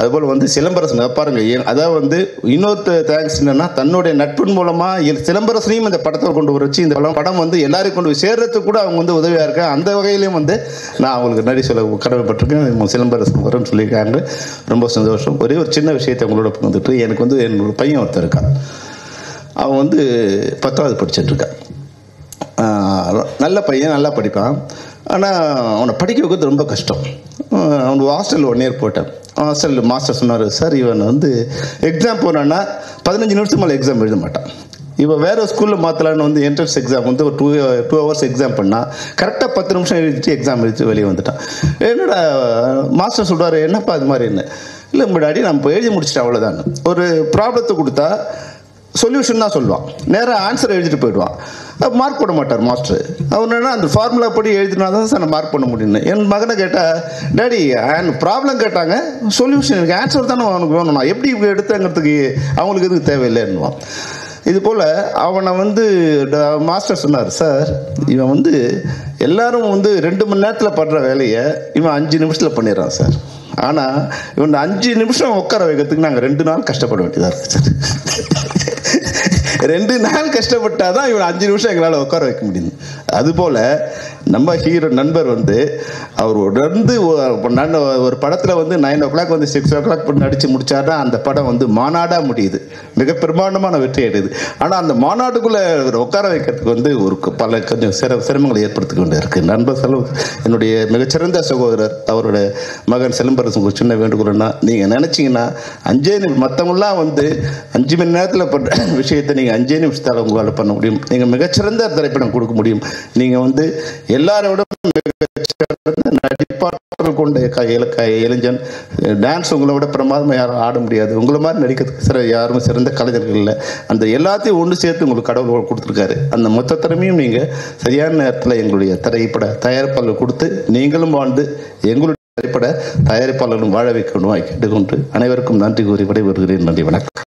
அதுபோல் வந்து சிலம்பரசன் பாருங்க ஏன் அதாவது வந்து இன்னொரு தேங்க்ஸ் என்னன்னா தன்னுடைய நட்பின் மூலமா எல்- சிலம்பரசனையும் இந்த படத்தை கொண்டு வர வச்சு இந்த படம் படம் வந்து எல்லாரையும் கொண்டு போய் சேர்றதுக்கு கூட அவங்க வந்து உதவியா இருக்க அந்த வகையிலையும் வந்து நான் அவங்களுக்கு நன்றி சொல்ல கடமைப்பட்டிருக்கேன் சிலம்பரசன் வரும்னு சொல்லியிருக்காங்க ரொம்ப சந்தோஷம் ஒரே ஒரு சின்ன விஷயத்தை உங்களோட பகிர்ந்துட்டு எனக்கு வந்து என்னோட பையன் ஒருத்தர் இருக்கான் அவன் வந்து பத்தாவது படிச்சுட்டு இருக்கான் ஆஹ் நல்ல பையன் நல்லா படிப்பான் ஆனால் அவனை படிக்க வைக்கிறது ரொம்ப கஷ்டம் ஆஹ் அவனுக்கு ஹாஸ்டலில் ஒன் இயர் போட்டேன் ஹாஸ்டலில் மாஸ்டர் சொன்னார் சார் இவன் வந்து எக்ஸாம் போனான்னா பதினஞ்சு நிமிஷத்துக்கு மேலே எக்ஸாம் எழுத மாட்டான் இவன் வேறு ஸ்கூலில் மாற்றலான்னு வந்து என்ட்ரன்ஸ் எக்ஸாம் வந்து ஒரு டூ டூ ஹவர்ஸ் எக்ஸாம் பண்ணால் கரெக்டாக பத்து நிமிஷம் எழுதிட்டு எக்ஸாம் எழுதி வெளியே வந்துட்டான் என்னடா மாஸ்டர் சொல்கிறாரு என்னப்பா அது மாதிரி என்ன இல்லை முன்னாடி நம்ம இப்போ எழுதி முடிச்சிட்டேன் அவ்வளோதான் ஒரு ப்ராப்ளத்தை கொடுத்தா சொல்யூஷன் தான் சொல்லுவான் நேராக ஆன்சர் எழுதிட்டு போயிடுவான் அப்போ மார்க் போட மாட்டார் மாஸ்டர் அவர் என்னன்னா அந்த ஃபார்முலா படி எழுதினா தான் சார் நான் மார்க் பண்ண முடியும்னு என் மகனை கேட்டால் டேடி ப்ராப்ளம் கேட்டாங்க சொல்யூஷன் எனக்கு ஆன்சர் தானே அவனுக்கு வேணும் நான் எப்படி இப்படி எடுத்தேங்கிறதுக்கு அவங்களுக்கு எதுக்கு தேவையில்லைன்னுவான் இது போல் அவனை வந்து ட- மாஸ்டர் சொன்னார் சார் இவன் வந்து எல்லாரும் வந்து ரெண்டு மணி நேரத்தில் பண்ணுற வேலையை இவன் அஞ்சு நிமிஷத்தில் பண்ணிடுறான் சார் ஆனால் இவன் அஞ்சு நிமிஷம் உட்கார வைக்கிறதுக்கு நாங்கள் ரெண்டு நாள் கஷ்டப்பட வேண்டியதாக இருக்குது சார் ரெண்டு நாள் கஷ்டப்பட்டாதான் இவன் அஞ்சு நிமிஷம் எங்களால் உட்கார வைக்க முடியுது அதுபோல் நம்ம ஹீரோ நண்பர் வந்து அவர் உடர்ந்து ஒ- நன்- ஒரு படத்தில் வந்து நைன் ஓ கிளாக் வந்து சிக்ஸ் ஓ கிளாக் நடித்து முடிச்சாருன்னா அந்த படம் வந்து மாநாடாக முடியுது மிக பிரமாண்டமான வெற்றி அடையுது ஆனால் அந்த மாநாட்டுக்குள்ளே உட்கார வைக்கிறதுக்கு வந்து ஒரு கு- பல கொஞ்சம் சிர சிரமங்களை ஏற்படுத்தி கொண்டு இருக்கு நண்பர் செல்வ என்னுடைய மிகச்சிறந்த சகோதரர் அவரோட மகன் செலம்பரசன் ஒரு சின்ன வேண்டுகோள்னா நீங்கள் நினச்சிங்கன்னா அஞ்சே நிமிஷம் மற்றவங்களாம் வந்து அஞ்சு மணி நேரத்தில் பண்ணுற விஷயத்தை நீங்கள் அஞ்சே நிமிஷத்தால் உங்களால் பண்ண முடியும் நீங்கள் மிகச்சிறந்த திரைப்படம் கொடுக்க முடியும் நீங்கள் வந்து எல்லாரோட மிகச்சிறந்த நடிப்பாற்றல் கொண்ட க- இள- க- இளைஞன் டான்ஸ் உங்களை விட பிரமாதமாக யாரும் ஆட முடியாது உங்களை மாதிரி நடிக்கிறதுக்கு சிற யாரும் சிறந்த கலைஞர்கள் இல்லை அந்த எல்லாத்தையும் ஒன்று சேர்த்து உங்களுக்கு கடவுள் கொடுத்துருக்காரு அந்த மொத்த திறமையும் நீங்கள் சரியான நேரத்தில் எங்களுடைய திரைப்பட தயாரிப்பாளர் கொடுத்து நீங்களும் வாழ்ந்து எங்களுடைய திரைப்பட தயாரிப்பாளர்களும் வாழ வைக்கணும் கேட்டுக்கொண்டு அனைவருக்கும் நன்றி கூறி விடைபெறுகிறேன் நன்றி வணக்கம்